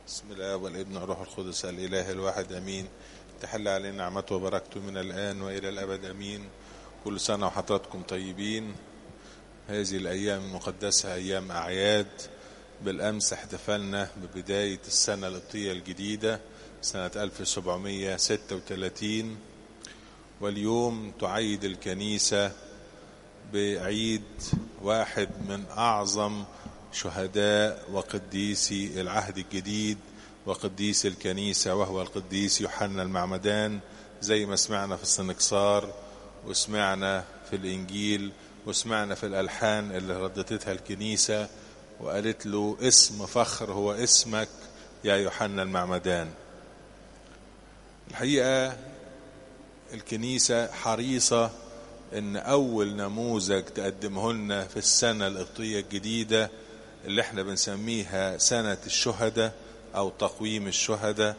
بسم الله والابن والروح القدس الاله الواحد امين تحل علينا نعمته وبركته من الان والى الابد امين كل سنه وحضراتكم طيبين هذه الايام المقدسه ايام اعياد بالامس احتفلنا ببدايه السنه القبطيه الجديده سنه 1736 واليوم تعيد الكنيسه بعيد واحد من اعظم شهداء وقديسي العهد الجديد وقديس الكنيسة وهو القديس يوحنا المعمدان زي ما سمعنا في السنكسار وسمعنا في الإنجيل وسمعنا في الألحان اللي ردتها الكنيسة وقالت له اسم فخر هو اسمك يا يوحنا المعمدان الحقيقة الكنيسة حريصة ان اول نموذج تقدمه لنا في السنة القبطية الجديدة اللي احنا بنسميها سنة الشهداء او تقويم الشهداء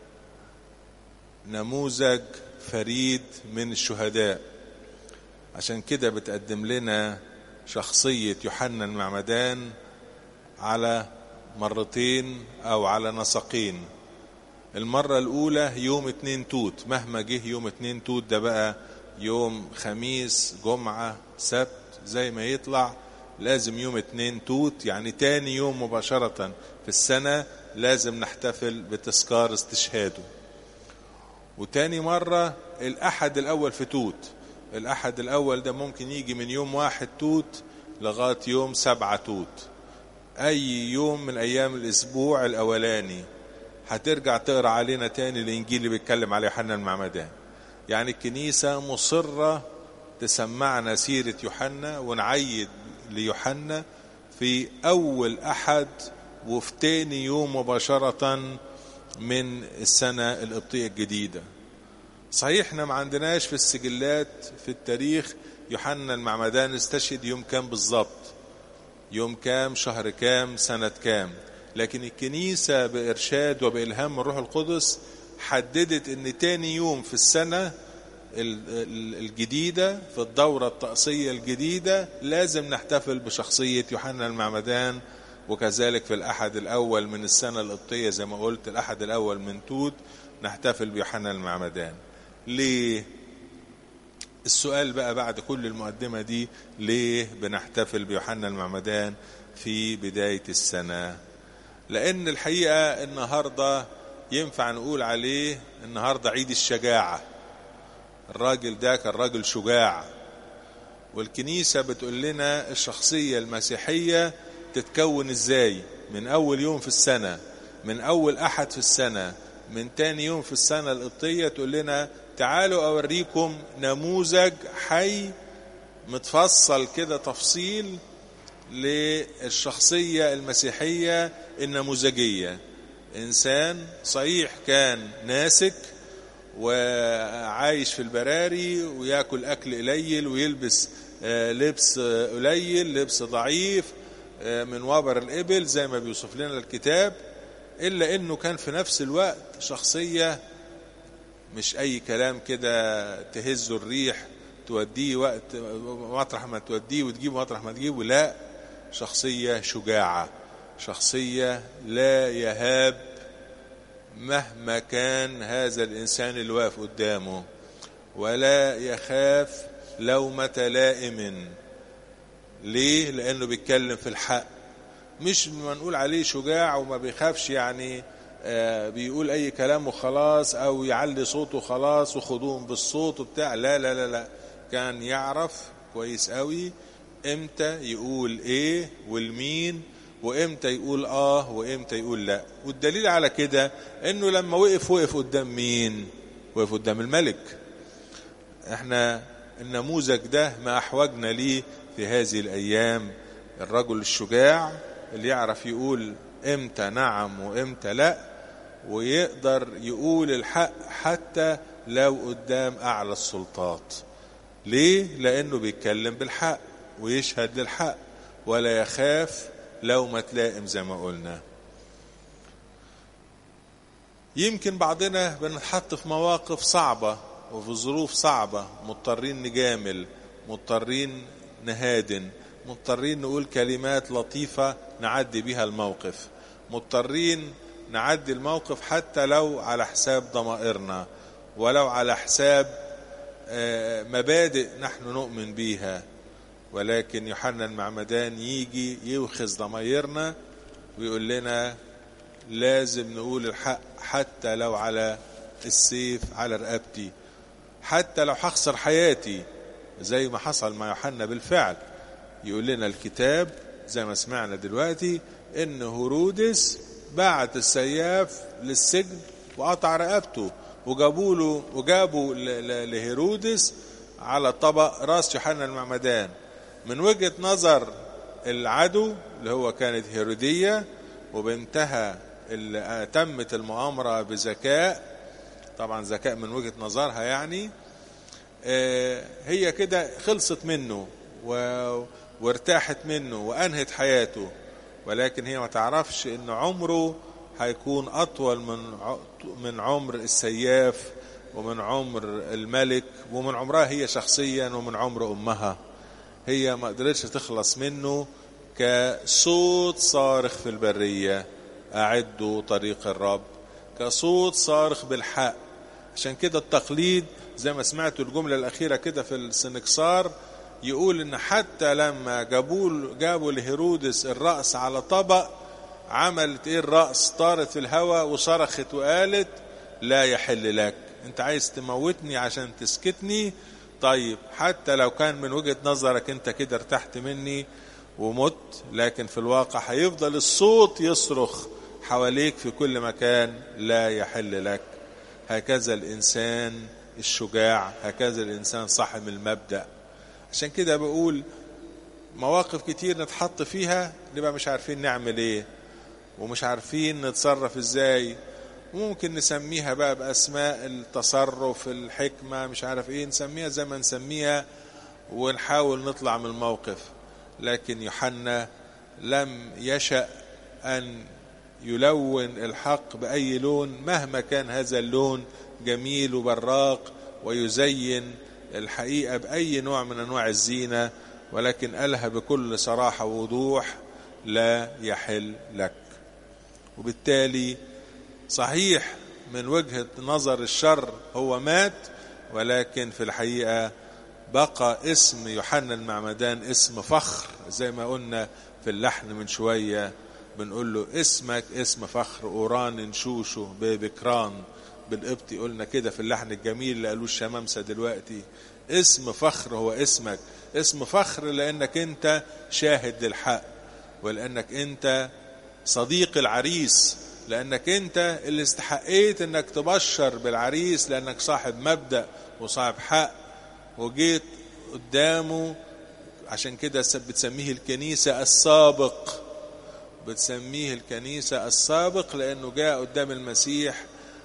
نموذج فريد من الشهداء عشان كده بتقدم لنا شخصية يوحنا المعمدان على مرتين او على نسقين المرة الاولى يوم اتنين توت مهما جه يوم اتنين توت ده بقى يوم خميس جمعة سبت زي ما يطلع لازم يوم اتنين توت يعني تاني يوم مباشرة في السنة لازم نحتفل بتذكار استشهاده وتاني مرة الأحد الأول في توت الأحد الأول ده ممكن يجي من يوم واحد توت لغاية يوم سبعة توت أي يوم من أيام الأسبوع الأولاني هترجع تقرأ علينا تاني الإنجيل اللي بيتكلم على يوحنا المعمدان يعني الكنيسة مصرة تسمعنا سيرة يوحنا ونعيد ليوحنا في أول أحد وفي تاني يوم مباشرة من السنة القبطية الجديدة صحيح احنا ما عندناش في السجلات في التاريخ يوحنا المعمدان استشهد يوم كام بالظبط يوم كام شهر كام سنة كام لكن الكنيسة بإرشاد وبإلهام من الروح القدس حددت ان تاني يوم في السنة الجديدة في الدورة الطقسية الجديدة لازم نحتفل بشخصية يوحنا المعمدان وكذلك في الأحد الأول من السنة القبطية زي ما قلت الأحد الأول من توت نحتفل بيوحنا المعمدان ليه؟ السؤال بقى بعد كل المقدمة دي ليه بنحتفل بيوحنا المعمدان في بداية السنة لأن الحقيقة النهاردة ينفع نقول عليه النهاردة عيد الشجاعة الراجل ده كان راجل شجاع والكنيسة بتقول لنا الشخصية المسيحية تتكون ازاي من اول يوم في السنة من اول احد في السنة من تاني يوم في السنة القبطية تقول لنا تعالوا اوريكم نموذج حي متفصل كده تفصيل للشخصية المسيحية النموذجية انسان صحيح كان ناسك وعايش في البراري وياكل اكل قليل ويلبس لبس قليل لبس ضعيف من وبر الإبل زي ما بيوصف لنا الكتاب إلا إنه كان في نفس الوقت شخصية مش أي كلام كده تهزه الريح توديه وقت مطرح ما توديه وتجيبه مطرح ما تجيبه لا شخصية شجاعة شخصية لا يهاب مهما كان هذا الإنسان اللي واقف قدامه ولا يخاف لومة لائم ليه لانه بيتكلم في الحق مش ما نقول عليه شجاع وما بيخافش يعني آه بيقول اي كلام وخلاص او يعلي صوته خلاص وخدوهم بالصوت وبتاع لا لا لا لا كان يعرف كويس قوي امتى يقول ايه والمين وامتى يقول اه وامتى يقول لا والدليل على كده انه لما وقف وقف قدام مين وقف قدام الملك احنا النموذج ده ما احوجنا ليه في هذه الأيام الرجل الشجاع اللي يعرف يقول امتى نعم وامتى لا ويقدر يقول الحق حتى لو قدام أعلى السلطات ليه؟ لأنه بيتكلم بالحق ويشهد للحق ولا يخاف لو تلائم زي ما قلنا يمكن بعضنا بنتحط في مواقف صعبة وفي ظروف صعبة مضطرين نجامل مضطرين نهادن مضطرين نقول كلمات لطيفة نعدي بها الموقف مضطرين نعدي الموقف حتى لو على حساب ضمائرنا ولو على حساب مبادئ نحن نؤمن بيها ولكن يوحنا المعمدان يجي يوخز ضمايرنا ويقول لنا لازم نقول الحق حتى لو على السيف على رقبتي حتى لو هخسر حياتي زي ما حصل مع يوحنا بالفعل يقول لنا الكتاب زي ما سمعنا دلوقتي ان هرودس بعت السياف للسجن وقطع رقبته وجابوا له وجابوا لهيرودس على طبق راس يوحنا المعمدان من وجهه نظر العدو اللي هو كانت هيروديه وبنتها اللي تمت المؤامره بذكاء طبعا ذكاء من وجهه نظرها يعني هي كده خلصت منه وارتاحت منه وانهت حياته ولكن هي ما تعرفش ان عمره هيكون اطول من من عمر السياف ومن عمر الملك ومن عمرها هي شخصيا ومن عمر امها هي ما قدرتش تخلص منه كصوت صارخ في البريه اعدوا طريق الرب كصوت صارخ بالحق عشان كده التقليد زي ما سمعتوا الجمله الاخيره كده في السنكسار يقول ان حتى لما جابوا جابوا لهيرودس الراس على طبق عملت ايه الراس طارت في الهواء وصرخت وقالت لا يحل لك انت عايز تموتني عشان تسكتني طيب حتى لو كان من وجهه نظرك انت كده ارتحت مني ومت لكن في الواقع هيفضل الصوت يصرخ حواليك في كل مكان لا يحل لك هكذا الانسان الشجاع هكذا الانسان صاحب المبدا عشان كده بقول مواقف كتير نتحط فيها نبقى مش عارفين نعمل ايه ومش عارفين نتصرف ازاي ممكن نسميها بقى باسماء التصرف الحكمه مش عارف ايه نسميها زي ما نسميها ونحاول نطلع من الموقف لكن يوحنا لم يشأ ان يلون الحق باي لون مهما كان هذا اللون جميل وبراق ويزين الحقيقه باي نوع من انواع الزينه ولكن قالها بكل صراحه ووضوح لا يحل لك وبالتالي صحيح من وجهه نظر الشر هو مات ولكن في الحقيقه بقى اسم يوحنا المعمدان اسم فخر زي ما قلنا في اللحن من شويه بنقول له اسمك اسم فخر اوران شوشو ببكران بالقبطي قلنا كده في اللحن الجميل اللي قالوه الشمامسه دلوقتي اسم فخر هو اسمك اسم فخر لانك انت شاهد للحق ولانك انت صديق العريس لانك انت اللي استحقيت انك تبشر بالعريس لانك صاحب مبدا وصاحب حق وجيت قدامه عشان كده بتسميه الكنيسه السابق بتسميه الكنيسه السابق لانه جاء قدام المسيح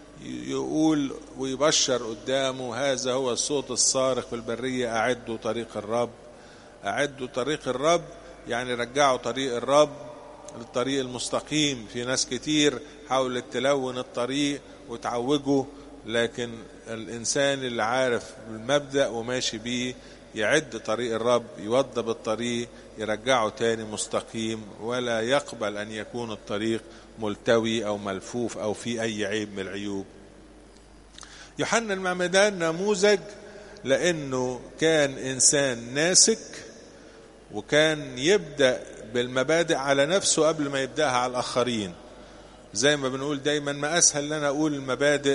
يقول ويبشر قدامه هذا هو الصوت الصارخ في البرية أعدوا طريق الرب أعدوا طريق الرب يعني رجعوا طريق الرب للطريق المستقيم في ناس كتير حاولت تلون الطريق وتعوجه لكن الإنسان اللي عارف المبدأ وماشي بيه يعد طريق الرب يوضب الطريق يرجعه تاني مستقيم ولا يقبل أن يكون الطريق ملتوي أو ملفوف أو في أي عيب من العيوب يوحنا المعمدان نموذج لأنه كان إنسان ناسك وكان يبدأ بالمبادئ على نفسه قبل ما يبدأها على الآخرين زي ما بنقول دايما ما أسهل لنا أقول المبادئ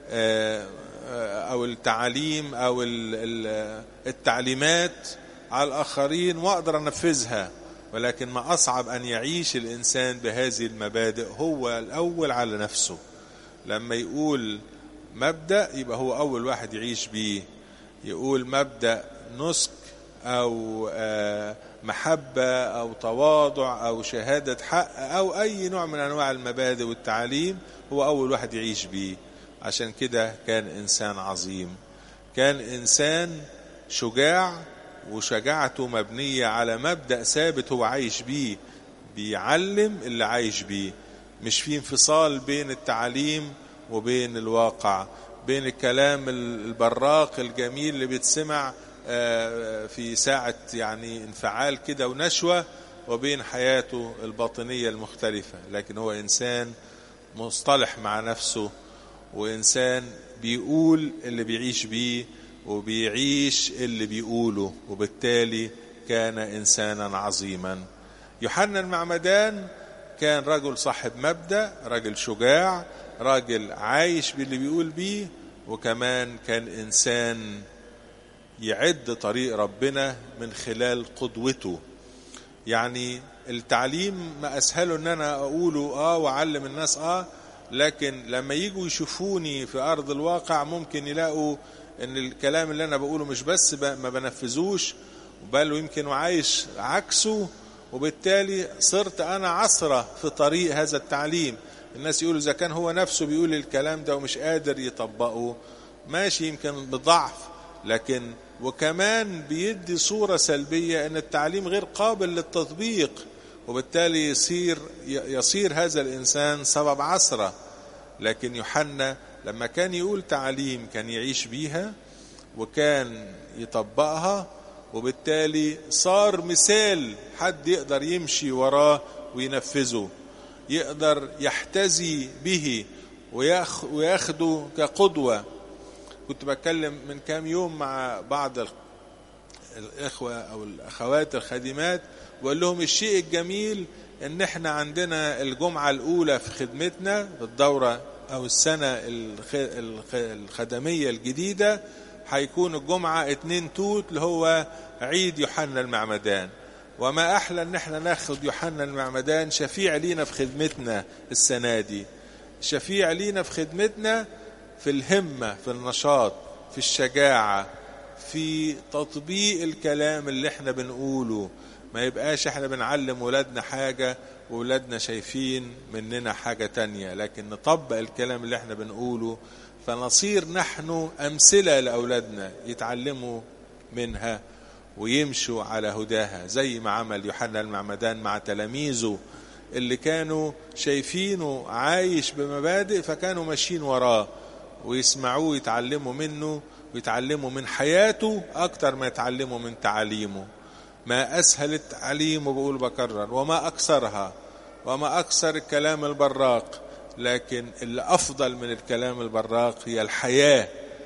أو التعاليم أو التعليمات على الآخرين وأقدر أنفذها ولكن ما أصعب أن يعيش الإنسان بهذه المبادئ هو الأول على نفسه لما يقول مبدأ يبقى هو أول واحد يعيش بيه يقول مبدأ نسك أو محبة أو تواضع أو شهادة حق أو أي نوع من أنواع المبادئ والتعاليم هو أول واحد يعيش بيه عشان كده كان إنسان عظيم كان إنسان شجاع وشجاعته مبنية على مبدأ ثابت هو عايش بيه بيعلم اللي عايش بيه مش في انفصال بين التعليم وبين الواقع بين الكلام البراق الجميل اللي بيتسمع في ساعة يعني انفعال كده ونشوة وبين حياته الباطنية المختلفة لكن هو إنسان مصطلح مع نفسه وإنسان بيقول اللي بيعيش بيه وبيعيش اللي بيقوله وبالتالي كان إنسانا عظيما يوحنا المعمدان كان رجل صاحب مبدأ رجل شجاع راجل عايش باللي بيقول بيه وكمان كان إنسان يعد طريق ربنا من خلال قدوته يعني التعليم ما أسهله أن أنا أقوله آه وأعلم الناس آه لكن لما يجوا يشوفوني في أرض الواقع ممكن يلاقوا أن الكلام اللي أنا بقوله مش بس ما بنفذوش بل ويمكن عايش عكسه وبالتالي صرت أنا عصرة في طريق هذا التعليم الناس يقولوا إذا كان هو نفسه بيقول الكلام ده ومش قادر يطبقه ماشي يمكن بضعف لكن وكمان بيدي صورة سلبية أن التعليم غير قابل للتطبيق وبالتالي يصير يصير هذا الإنسان سبب عثرة لكن يوحنا لما كان يقول تعليم كان يعيش بيها وكان يطبقها وبالتالي صار مثال حد يقدر يمشي وراه وينفذه يقدر يحتذي به وياخده كقدوة كنت بتكلم من كام يوم مع بعض الإخوة أو الأخوات الخادمات وقال لهم الشيء الجميل ان احنا عندنا الجمعة الاولى في خدمتنا في الدورة او السنة الخدمية الجديدة هيكون الجمعة اتنين توت اللي هو عيد يوحنا المعمدان وما احلى ان احنا ناخد يوحنا المعمدان شفيع لينا في خدمتنا السنة دي شفيع لينا في خدمتنا في الهمة في النشاط في الشجاعة في تطبيق الكلام اللي احنا بنقوله ما يبقاش احنا بنعلم ولادنا حاجة وولادنا شايفين مننا حاجة تانية لكن نطبق الكلام اللي احنا بنقوله فنصير نحن أمثلة لأولادنا يتعلموا منها ويمشوا على هداها زي ما عمل يوحنا المعمدان مع تلاميذه اللي كانوا شايفينه عايش بمبادئ فكانوا ماشيين وراه ويسمعوه يتعلموا منه ويتعلموا من حياته أكتر ما يتعلموا من تعاليمه ما أسهل التعليم وبقول بكرر وما أكثرها وما أكثر الكلام البراق لكن اللي أفضل من الكلام البراق هي الحياة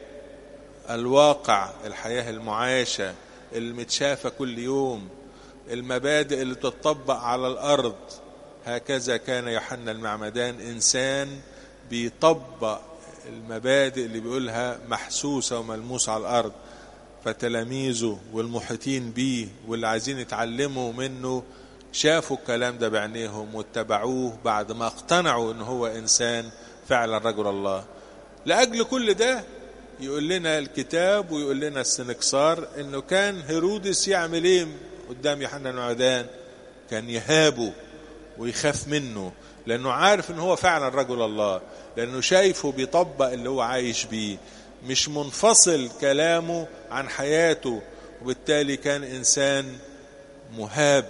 الواقع الحياة المعاشة المتشافة كل يوم المبادئ اللي تطبق على الأرض هكذا كان يوحنا المعمدان إنسان بيطبق المبادئ اللي بيقولها محسوسة وملموسة على الأرض فتلاميذه والمحيطين بيه واللي عايزين يتعلموا منه شافوا الكلام ده بعينيهم واتبعوه بعد ما اقتنعوا ان هو انسان فعلا رجل الله لاجل كل ده يقول لنا الكتاب ويقول لنا السنكسار انه كان هيرودس يعمل ايه قدام يوحنا المعدان كان يهابه ويخاف منه لانه عارف ان هو فعلا رجل الله لانه شايفه بيطبق اللي هو عايش بيه مش منفصل كلامه عن حياته وبالتالي كان انسان مهاب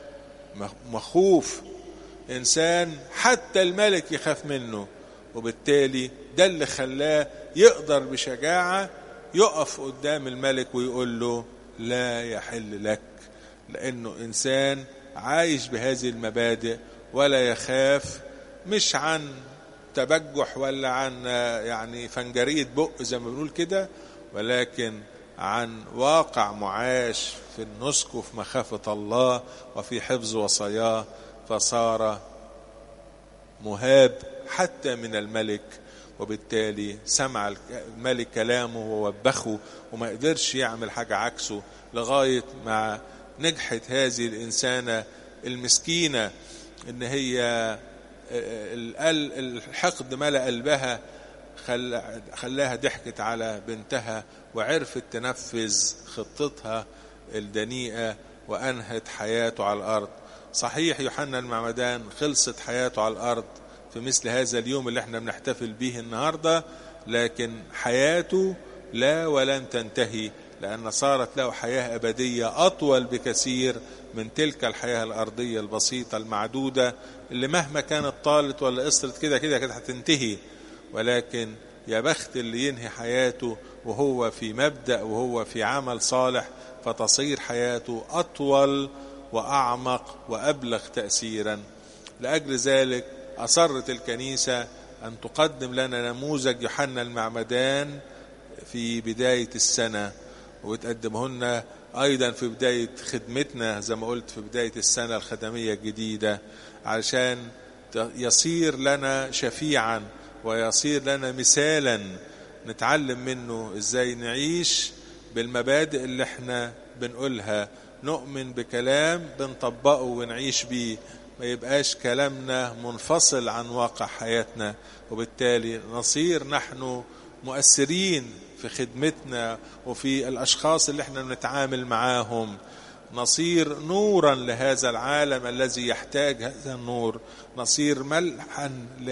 مخوف انسان حتى الملك يخاف منه وبالتالي ده اللي خلاه يقدر بشجاعه يقف قدام الملك ويقول له لا يحل لك لانه انسان عايش بهذه المبادئ ولا يخاف مش عن تبجح ولا عن يعني فنجرية بق زي ما بنقول كده ولكن عن واقع معاش في النسك وفي مخافة الله وفي حفظ وصاياه فصار مهاب حتى من الملك وبالتالي سمع الملك كلامه ووبخه وما قدرش يعمل حاجة عكسه لغاية ما نجحت هذه الإنسانة المسكينة إن هي الحقد ملأ قلبها خلاها ضحكت على بنتها وعرفت تنفذ خطتها الدنيئة وأنهت حياته على الأرض صحيح يوحنا المعمدان خلصت حياته على الأرض في مثل هذا اليوم اللي احنا بنحتفل به النهاردة لكن حياته لا ولن تنتهي لأن صارت له حياة أبدية أطول بكثير من تلك الحياة الأرضية البسيطة المعدودة اللي مهما كانت طالت ولا قصرت كده كده كانت هتنتهي ولكن يا بخت اللي ينهي حياته وهو في مبدأ وهو في عمل صالح فتصير حياته أطول وأعمق وأبلغ تأثيرا لأجل ذلك أصرت الكنيسة أن تقدم لنا نموذج يوحنا المعمدان في بداية السنة وتقدمه لنا أيضا في بداية خدمتنا زي ما قلت في بداية السنة الخدمية الجديدة علشان يصير لنا شفيعا ويصير لنا مثالا نتعلم منه ازاي نعيش بالمبادئ اللي احنا بنقولها نؤمن بكلام بنطبقه ونعيش بيه ما يبقاش كلامنا منفصل عن واقع حياتنا وبالتالي نصير نحن مؤثرين في خدمتنا وفي الاشخاص اللي احنا بنتعامل معاهم نصير نورا لهذا العالم الذي يحتاج هذا النور نصير ملحا